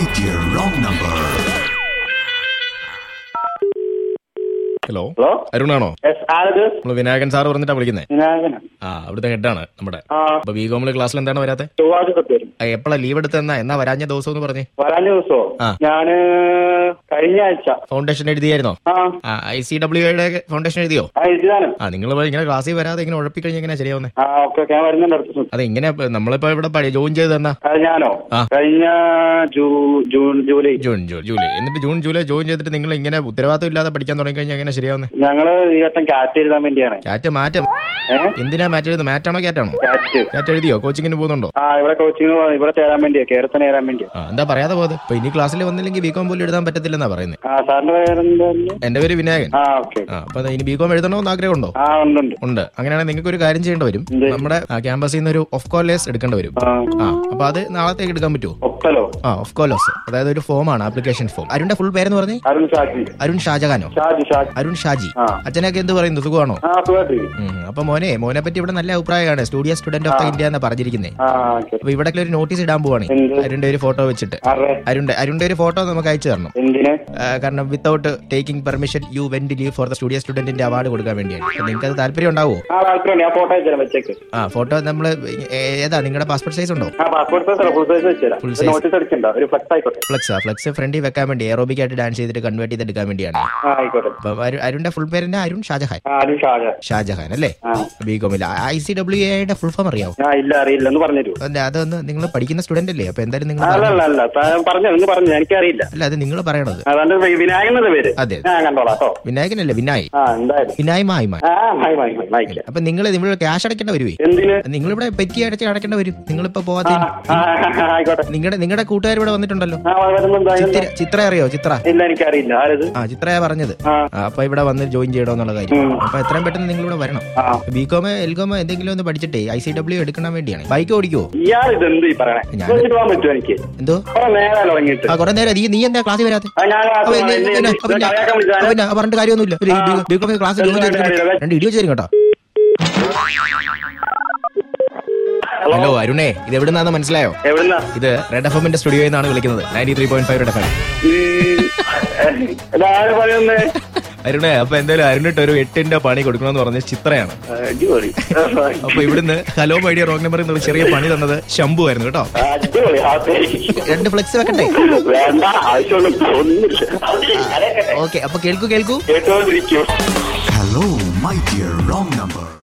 dear wrong number. Hello hello അരുണാണോ yes ആരത് നമ്മൾ വിനായകൻ സാർ പറഞ്ഞിട്ടാ വിളിക്കുന്നത് വിനായകന ആ അവിടുത്തെ ഹെഡാണ് നമ്മുടെ ആ അപ്പൊ ബി കോമിലെ ക്ലാസ്സിൽ എന്താണ് വരാത്തെ ചൊവ്വാഴ്ച തൊട്ട് വരും എപ്പോഴാ ലീവ് എടുത്ത് എന്നാ എന്നാ വരാഞ്ഞ ദിവസം എന്ന് പറഞ്ഞേ വരാഞ്ഞ ദിവസമോ ആ. ഞാന് കഴിഞ്ഞ ആഴ്ച ഫൗണ്ടേഷൻ എഴുതിയായിരുന്നോ ആ ഐ സി ഡബ്ല്യുയുടെ ഫൗണ്ടേഷൻ എഴുതിയോ ആ എഴുതിയതാണ് ആ നിങ്ങൾ ഇങ്ങനെ ക്ലാസ്സിൽ വരാതെ ഇങ്ങനെ ഉഴപ്പിക്കഴിഞ്ഞാൽ എങ്ങനെ ശരിയാവുന്നേ ആ ഓക്കെ ഓക്കെ ഞാൻ വരുന്നുണ്ട് അടുത്ത ദിവസം അത് എങ്ങനെ നമ്മളിപ്പോ ഇവിടെ പഠി- ജോയിൻ ചെയ്ത് തന്നാ അത് ഞാനോ ആ. കഴിഞ്ഞ ജൂ- June July June June July എന്നിട്ട് ജൂൺ ജൂലൈ ജോയിൻ ചെയ്തിട്ട് നിങ്ങൾ ഇങ്ങനെ ഉത്തരവാദിത്തം ഇല്ലാതെ പഠിക്കാൻ തുടങ്ങി കഴിഞ്ഞാൽ എങ്ങനെ ശരിയാവുന്നേ ഞങ്ങള് ഈ വട്ടം കാറ്റ് എഴുതാൻ വേണ്ടിയാണ് കാറ്റ് മാറ്റം ഏഹ് എന്തിനാ മാറ്റ് എഴുതുന്നത് മാറ്റാണോ കാറ്റാണോ കാറ്റ് കാറ്റ് എഴുതിയോ കോച്ചിങ്ങിന് പോകുന്നുണ്ടോ ആ ഇവിടെ കോച്ചിങ് ഇവിടെ ചേരാൻ വേണ്ടിയാ കേരളത്തിന് ചേരാൻ വേണ്ടിയാ ആ എന്താ പറയാതെ പോയത് ഇപ്പൊ ഇനി ക്ലാസ്സിൽ വന്നില്ലെങ്കിൽ ബികോം പോലും എഴുതാൻ പറ്റത്തില്ലെന്നാ പറയുന്നത് ആ സാറിന്റെ പേരെന്തായിരുന്നു എന്റെ പേര് വിനായകൻ ആ ഓക്കെ ആ അപ്പൊ ഇനി ബികോം എഴുതണമെന്ന് ആഗ്രഹമുണ്ടോ ആ ഉണ്ട് ഉണ്ട് ഉണ്ട് അങ്ങനെയാണെങ്കിൽ നിങ്ങൾക്ക് ഒരു കാര്യം ചെയ്യേണ്ടി വരും എന്ത്? നമ്മുടെ ക്യാമ്പസിൽ നിന്ന് ഒരു ഓഫ് കോലേഴ്സ് എടുക്കേണ്ടി വരും ആ ആ അപ്പൊ അത് നാളത്തേക്ക് എടുക്കാൻ പറ്റുമോ ഒപ്പലോ ആ ഓഫ് കോലേഴ്സ് അതായത് ഒരു ഫോമാണ് ആപ്ലിക്കേഷൻ ഫോം അരുണിന്റെ ഫുൾ പേരെന്ന് പറഞ്ഞേ അരുൺ ഷാജി അരുൺ ഷാജഹാനോ ഷാജി ഷാജി അരുൺ ഷാജി ആ. അച്ഛനൊക്കെ എന്ത് പറയുന്നു സുഖമാണോ ആ സുഖമായിട്ട് ഉം. അപ്പൊ മോനെ മോനെ പറ്റി ഇവിടെ നല്ല അഭിപ്രായമാണ് studio student of the India എന്നാ പറഞ്ഞിരിക്കുന്നത് ആ ഓക്കെ അപ്പൊ ഇവിടെ ഒരു നോട്ടീസ് ഇടാൻ പോവാണ് എന്ത്? അരുണിന്റെ ഒരു ഫോട്ടോ വെച്ചിട്ട് ആരുടെ അരുണിന്റെ അരുണിന്റെ ഒരു ഫോട്ടോ നമുക്ക് അയച്ചു തരണം എന്തിന് ആ, കാരണം without taking permission you went leave for the studio സ്റ്റുഡന്റിന്റെ അവാർഡ് കൊടുക്കാൻ വേണ്ടിയാണ് അപ്പൊ നിങ്ങൾക്ക് അത് താല്പര്യം ഉണ്ടാവോ ആ താല്പര്യം ഞാൻ ഫോട്ടോ അയച്ചുതരാം വെച്ചേക്ക് ആ ഫോട്ടോ നമ്മൾ ഏതാ നിങ്ങളുടെ പാസ്പോർട്ട് സൈസ് ഉണ്ടോ ആ പാസ്പോർട്ട് സൈസ് ഫുൾ സൈസ് വെച്ചുതരാം Full ഒരു size. നോട്ടീസ് അടിക്കണ്ട ഒരു ഫ്ലക്സ് ആയിക്കോട്ടെ ഫ്ലെക്സ് ഫ്ലെക്സ് ഫ്രണ്ടിൽ വെക്കാൻ വേണ്ടി എറോബിക് ആയിട്ട് ഡാൻസ് ചെയ്തിട്ട് കൺവേർട്ട് ചെയ്തെടുക്കാൻ വേണ്ടിയാണ് ആ ആയിക്കോട്ടെ അപ്പൊ അരു- അരുണിന്റെ ഫുൾ പേരെന്നെ അരുൺ ഷാജഹാൻ ആ അരുൺ ഷാജ ഷാജഹാൻ അല്ലേ ആ ബി കോമിൽ ഐ സി ഡബ്ല്യു എയുടെ ഫുൾ ഫോം അറിയാവോ ആ ഇല്ല അറിയില്ല എന്ന് പറഞ്ഞു അല്ല, അതൊന്ന് നിങ്ങൾ പഠിക്കുന്ന സ്റ്റുഡന്റ് അല്ലേ അപ്പൊ എന്തായാലും നിങ്ങൾ അല്ല അല്ല അല്ല താൻ പറഞ്ഞു എന്ന് പറഞ്ഞു എനിക്കറിയില്ല അല്ല അത് നിങ്ങൾ പറയണത് അതാണ്ട് വിനായകൻ എന്ന പേര് അതെ ഞാൻ കണ്ടോളാം കേട്ടോ വിനായകനല്ലേ വിനായ് ആ എന്തായാലും വിനായ് മായി മായി ആ മായി മായി മായി മായിക്കില്ല അപ്പൊ നിങ്ങൾ നിങ്ങൾ ക്യാഷ് അടയ്ക്കേണ്ട വരുവേ എന്തിന് നിങ്ങളിവിടെ പെറ്റി അടച്ച് അടയ്ക്കേണ്ട വരും നിങ്ങളിപ്പോ ആ പോവാത്ത ആ, ആ, ആയിക്കോട്ടെ നിങ്ങളുടെ നിങ്ങളുടെ കൂട്ടുകാർ ഇവിടെ വന്നിട്ടുണ്ടല്ലോ ആ വരുന്നുണ്ട് അതിനെന്താ? ചിത്ര ചിത്ര അറിയോ ചിത്ര ഇല്ല എനിക്കറിയില്ല ആരത് ആ ചിത്രയാ പറഞ്ഞത് ആ ആ, അപ്പൊ ഇവിടെ വന്ന് ജോയിൻ ചെയ്യണമെന്നുള്ള കാര്യം ഉം. അപ്പൊ എത്രയും പെട്ടെന്ന് നിങ്ങൾ ഇവിടെ വരണം ആ ബികോം എൽകോമോ എന്തെങ്കിലും ഒന്ന് പഠിച്ചിട്ടേ ഐ സി ഡബ്ല്യു എടുക്കാൻ വേണ്ടിയാണ് ബൈക്ക് ഓടിക്കുവോ ഇയാൾ ഇതെന്ത് ഈ പറയണേ ഞാൻ- ചോദിച്ചിട്ട് പോകാൻ പറ്റുമോ എനിക്ക് എന്തോ കുറെ നേരം തുടങ്ങിയിട്ട് ആ കുറെ നേരം നീ നീ എന്താ ക്ലാസ്സിൽ വരാത്ത ആ, ഞാൻ ആ, അപ്പൊ എന്നെ- എന്നെ- പിന്നെ- എന്നെ പിന്നെ- കളിയാക്കാൻ വിളിച്ചതാണ്. പിന്നെ പറഞ്ഞിട്ട് കാര്യമൊന്നുമില്ല ഒരു ആ. ബി- ബികോം ക്ലാസ് ജോയിൻ എന്ത് ചെയ്തിട്ട് കാര്യം? രണ്ട് ഇടി വെച്ച് തരും കേട്ടോ ഹലോ അരുണേ ഇത് എവിടുന്നാന്ന് മനസ്സിലായോ എവിടുന്നാ ഇത് റെഡ് എഫ് എമ്മിന്റെ സ്റ്റുഡിയോയിൽ നിന്നാണ് വിളിക്കുന്നത് ninety three point five red F M ഇതാര് പറയുന്നേ അരുണേ അപ്പൊ എന്തായാലും അരുണിട്ട് ഒരു എട്ടിന്റെ പണി കൊടുക്കണമെന്ന് പറഞ്ഞ ചിത്രയാണ് അടിപൊളി അപ്പൊ ഇവിടുന്ന് ഹലോ മൈഡിയ റോങ് നമ്പർ എന്നുള്ള ചെറിയ പണി തന്നത് ശംഭു ആയിരുന്നു കേട്ടോ അടിപൊളി ഹാപ്പി രണ്ട് ഫ്ലെക്സ് വെക്കട്ടെ വേണ്ട ആവശ്യമൊന്നും തോന്നുന്നില്ല ഓക്കെ അപ്പൊ കേൾക്കൂ കേൾക്കൂ കേട്ടോണ്ടിരിക്കും Hello, my dear wrong number.